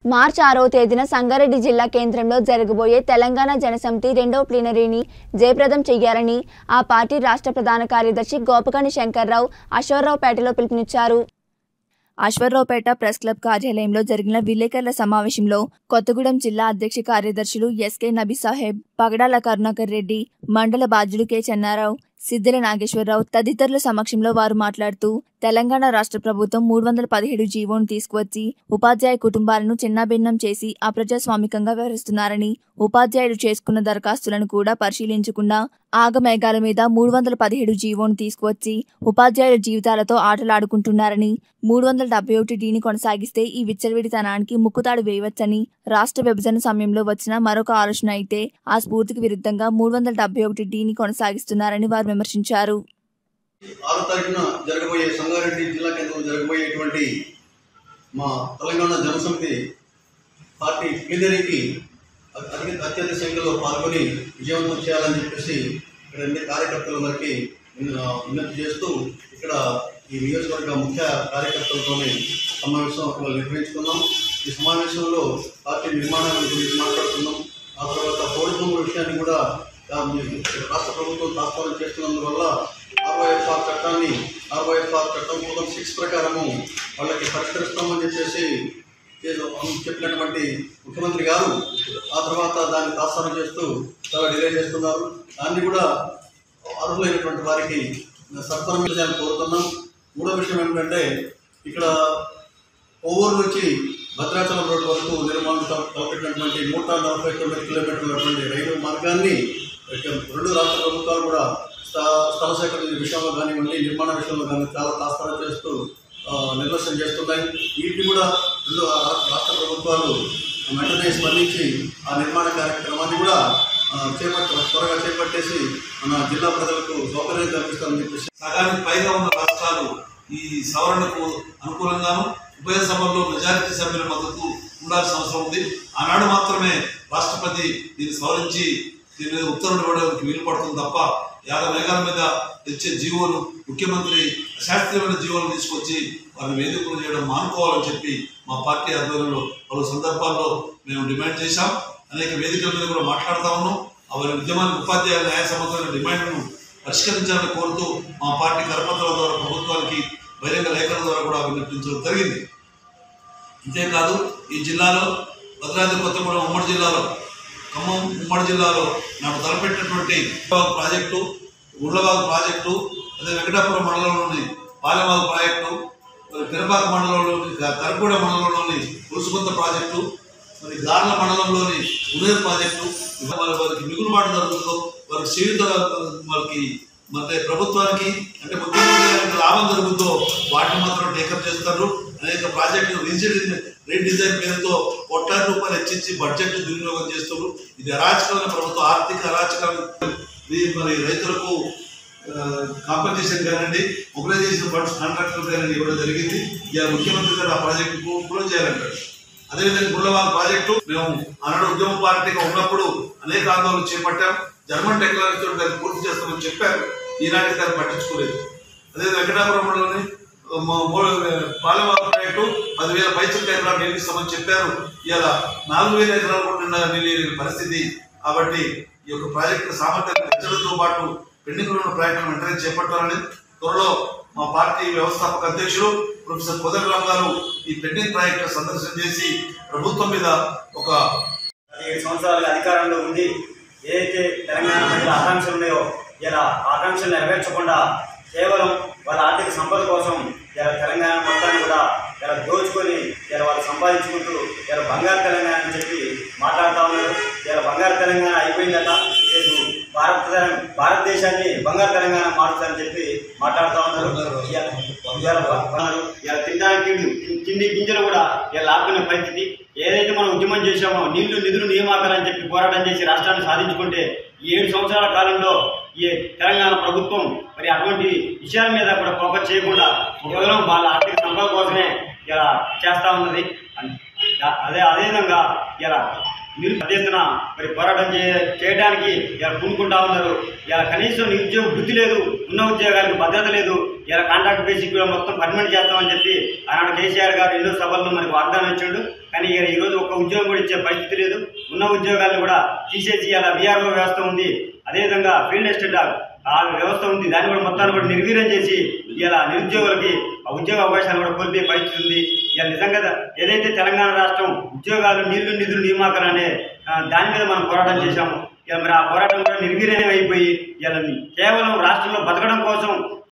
మార్చి ఆరవ తేదీన సంగారెడ్డి జిల్లా కేంద్రంలో జరగబోయే తెలంగాణ జనసమితి రెండవ ప్లీనరీని జయప్రదం చేయాలని ఆ పార్టీ రాష్ట్ర ప్రధాన కార్యదర్శి గోపకాని శంకర్రావు అశ్వరావుపేటలో పిలుపునిచ్చారు అశ్వరావుపేట ప్రెస్ క్లబ్ కార్యాలయంలో జరిగిన విలేకరుల సమావేశంలో కొత్తగూడెం జిల్లా అధ్యక్ష కార్యదర్శులు ఎస్కే నబీ సాహెబ్ పగడాల కరుణాకర్ రెడ్డి మండల బాధ్యులు కె చెన్నారావు సిద్దిల నాగేశ్వరరావు తదితరుల సమక్షంలో వారు మాట్లాడుతూ తెలంగాణ రాష్ట్ర ప్రభుత్వం మూడు వందల పదిహేడు జీవోను తీసుకువచ్చి ఉపాధ్యాయ కుటుంబాలను చిన్నాభిన్నం చేసి అప్రజాస్వామికంగా వ్యవహరిస్తున్నారని ఉపాధ్యాయులు చేసుకున్న దరఖాస్తులను కూడా పరిశీలించకుండా ఆగమేఘాల మీద మూడు వందల పదిహేడు జీవోను తీసుకువచ్చి ఉపాధ్యాయుల జీవితాలతో ఆటలాడుకుంటున్నారని మూడు వందల డెబ్బై ఒకటి డీని కొనసాగిస్తే ఈ విచ్చలవిడితనానికి ముక్కుతాడు వేయవచ్చని రాష్ట్ర విభజన సమయంలో వచ్చిన మరొక ఆలోచన అయితే ఆ స్ఫూర్తికి విరుద్ధంగా మూడు వందల డెబ్బై ఒకటి డీని కొనసాగిస్తున్నారని వారు విమర్శించారు ఆరో తారీఖున జరగబోయే సంగారెడ్డి జిల్లా కేంద్రంలో జరగబోయేటువంటి మా తెలంగాణ జనసమితి పార్టీ ప్లీనరీకి అత్యంత అత్యధిక సంఖ్యలో పాల్గొని విజయవంతం చేయాలని చెప్పేసి ఇక్కడ అన్ని కార్యకర్తలందరికీ విన్న- విజ్ఞప్తి చేస్తూ ఇక్కడ ఈ నియోజకవర్గ ముఖ్య కార్యకర్తలతోనే సమావేశం ఇవాళ నిర్వహించుకున్నాం ఈ సమావేశంలో పార్టీ నిర్మాణాల గురించి మాట్లాడుతున్నాం ఆ తర్వాత పౌర భూముల విషయాన్ని కూడా ఆ, రాష్ట్ర ప్రభుత్వం ప్రస్తావన చేస్తున్నందువల్ల ఆర్వైఎఫ్ఆర్ చట్టాన్ని ఆర్వైఎఫ్ఆర్ చట్టం మూలం సిక్స్ ప్రకారము వాళ్ళకి పరిష్కరిస్తామని చెప్పేసి ఏదో చెప్పినటువంటి ముఖ్యమంత్రి గారు ఆ తర్వాత దాన్ని తాత్సారం చేస్తూ చాలా డిలే చేస్తున్నారు దాన్ని కూడా అర్హులైనటువంటి వారికి సత్వరం చేయాలని కోరుతున్నాం మూడో విషయం ఏమిటంటే ఇక్కడ ఓవూరు నుంచి భద్రాచలం రోడ్డు వరకు నిర్మాణం తల- తలపెట్టినటువంటి నూట నలభై తొమ్మిది కిలోమీటర్లటువంటి రైలు మార్గాన్ని ఇక రెండు రాష్ట్ర ప్రభుత్వాలు కూడా స్థ- స్థల సేకరణ విషయంలో కానివ్వండి నిర్మాణ విషయంలో కానీ చాలా తాత్సారం చేస్తూ ఆ, నిర్లక్ష్యం చేస్తున్నాయి వీటిని కూడా రెండు రా- రాష్ట్ర ప్రభుత్వాలు వెంటనే స్పందించి ఆ నిర్మాణ కార్యక్రమాన్ని కూడా ఆ, చేపట్ట త్వరగా చేపట్టేసి మన జిల్లా ప్రజలకు సౌకర్యం కల్పిస్తామని చెప్పేసి సగానికి పైగా ఉన్న రాష్ట్రాలు ఈ సవరణకు అనుకూలంగాను ఉభయ సభల్లో మెజారిటీ సభ్యుల మద్దతు ఉండాల్సిన అవసరం ఉంది ఆనాడు మాత్రమే రాష్ట్రపతి దీన్ని సవరించి దీని మీద ఉత్తర్వులు ఇవ్వడానికి వీలు పడుతుంది తప్ప యాభై మేఘాల మీద తెచ్చే జీవోలు ముఖ్యమంత్రి అశాస్త్రీయమైన జీవోలు తీసుకొచ్చి వారిని వేదికలు చేయడం మానుకోవాలని చెప్పి మా పార్టీ ఆధ్వర్యంలో పలు సందర్భాల్లో మేము డిమాండ్ చేశాం అనేక వేదికల మీద కూడా మాట్లాడుతా ఉన్నాం అవరి ఉద్యమానికి ఉపాధ్యాయుల న్యాయ సంబంధమైన డిమాండ్ను పరిష్కరించాలని కోరుతూ మా పార్టీ కరపత్రాల ద్వారా ప్రభుత్వానికి బహిరంగ లేఖల ద్వారా కూడా విన్నపించడం జరిగింది అంతేకాదు ఈ జిల్లాలో భద్రాద్రి కొత్తగూడెం ఉమ్మడి జిల్లాలో ఖమ్మం ఉమ్మడి జిల్లాలో నాకు తలపెట్టినటువంటి ఉళ్ళబాగు ప్రాజెక్టు ఉళ్ళబాగు ప్రాజెక్టు అదే వెంకటాపురం మండలంలోని పాలెమాగు ప్రాజెక్టు మరి పిరపాక మండలంలోని క- కరకూడ మండలంలోని పులుసుకొంత ప్రాజెక్టు మరి గార్ల మండలంలోని ఉదయ ప్రాజెక్టు ఇవాళ వారి- వారికి మిగులుబాటు జరుగుతుందో వారికి చేయుత వాళ్ళకి ಮತ್ತೆ ప్రభుత్వానికి అంటే ముఖ్యమంత్రి గారికి లాభం జరుగుతుందో వాటిని మాత్రం టేకప్ చేస్తారు అనేక ప్రాజెక్టులు రీజన్ రీడిజైన్ పేరుతో కోట్లాది రూపాయలు హెచ్చించి బడ్జెట్ దుర్వినియోగం చేస్తున్నారు ఇది అరాచకమైన ప్రభుత్వం ఆర్థిక అరాచకం ఇది మరి రైతులకు కాంపెన్సేషన్ కానివ్వండి మొబిలైజేషన్ ఫండ్స్ కాంట్రాక్టర్ కానివ్వండి ఇవ్వడం జరిగింది ఇక ముఖ్యమంత్రి గారు ఆ ప్రాజెక్టుకు క్లోజ్ చేయాలంటారు అదేవిధంగా గుళ్ళవాగ్ ప్రాజెక్టు మేము ఆనాడు ఉద్యమ పార్టీగా ఉన్నప్పుడు అనేక ఆందోళనలు చేపట్టాం జర్మన్ టెక్నాలజీతో దాన్ని పూర్తి చేస్తామని చెప్పారు ఈనాటికి దాన్ని పట్టించుకోలేదు అదే వెంకటాపురంలోని పాలవాగు ప్రాజెక్టు పదివేల పైసలు ఎకరాలు నీళ్ళు ఇస్తామని చెప్పారు ఇలా నాలుగు వేల ఎకరాలు కూడా నిండా నీళ్ళు లేని పరిస్థితి కాబట్టి ఈ యొక్క ప్రాజెక్టు సామర్థ్యాన్ని పెంచడంతో పాటు పెండింగ్ ఉన్న ప్రాజెక్టులను వెంటనే చేపట్టాలని త్వరలో మా పార్టీ వ్యవస్థాపక అధ్యక్షులు ప్రొఫెసర్ కోదండరామ్ గారు ఈ పెండింగ్ ప్రాజెక్టు సందర్శన చేసి ప్రభుత్వం మీద ఒక ఏడు సంవత్సరాలుగా అధికారంలో ఉండి ఏదైతే తెలంగాణ ప్రజల ఆకాంక్షలు ఉన్నాయో ఇలా ఆకాంక్షలు నెరవేర్చకుండా కేవలం వాళ్ళ ఆర్థిక సంపద కోసం ఇలా తెలంగాణ మొత్తాన్ని కూడా ఇలా దోచుకొని ఇలా వాళ్ళు సంపాదించుకుంటూ ఇలా బంగారు తెలంగాణ అని చెప్పి మాట్లాడుతూ ఉన్నారు ఇలా బంగారు తెలంగాణ అయిపోయిందట లేదు భారత తెలం- భారతదేశాన్ని బంగారు తెలంగాణ మారుతుందని చెప్పి మాట్లాడుతూ ఉన్నారు ఇవాళ- ఇవాళ ఉన్నారు. ఇవాళ తినడానికి తిండి తిండి గింజలు కూడా ఇలా లాక్కునే పరిస్థితి ఏదైతే మనం ఉద్యమం చేశామో నీళ్లు నిధులు నియామకాలని చెప్పి పోరాటం చేసి రాష్ట్రాన్ని సాధించుకుంటే ఈ ఏడు సంవత్సరాల కాలంలో ఈ తెలంగాణ ప్రభుత్వం మరి అటువంటి విషయాల మీద కూడా ఫోకస్ చేయకుండా కేవలం వాళ్ళ ఆర్థిక సంపద కోసమే ఇలా చేస్తా ఉన్నది అన్- అదే అదేవిధంగా ఇలా మీరు పెద్ద ఎత్తున మరి పోరాటం చే చేయడానికి ఇలా పూనుకుంటా ఉన్నారు ఇలా కనీసం నిరుద్యోగ వృత్తి లేదు ఉన్న ఉద్యోగాలకు భద్రత లేదు ఇలా కాంట్రాక్ట్ బేసిక్ కూడా మొత్తం పర్మనెంట్ చేస్తామని చెప్పి ఆనాడు కేసీఆర్ గారు ఎన్నో సభల్లో మనకు వాగ్దానం ఇచ్చాడు కానీ ఇక ఈరోజు ఒక్క ఉద్యోగం కూడా ఇచ్చే పరిస్థితి లేదు ఉన్న ఉద్యోగాలను కూడా తీసేసి అలా విఆర్ఓ వ్యవస్థ ఉంది అదేవిధంగా ఫీల్డ్ ఎస్టేట్ ఆ వ్యవస్థ ఉంది దాన్ని కూడా మొత్తాన్ని కూడా నిర్వీర్యం చేసి ఇలా నిరుద్యోగులకి ఆ ఉద్యోగ అవకాశాలు కూడా కోల్పోయే పరిస్థితి ఉంది ఇలా నిజంగా ఏదైతే తెలంగాణ రాష్ట్రం ఉద్యోగాలు నీళ్లు నిధులు నియామకాలు అనే ఆ, దాని మీద మనం పోరాటం చేశాము ఇక మరి ఆ పోరాటం కూడా నిర్వీర్యం అయిపోయి ఇలా కేవలం రాష్ట్రంలో బతకడం కోసం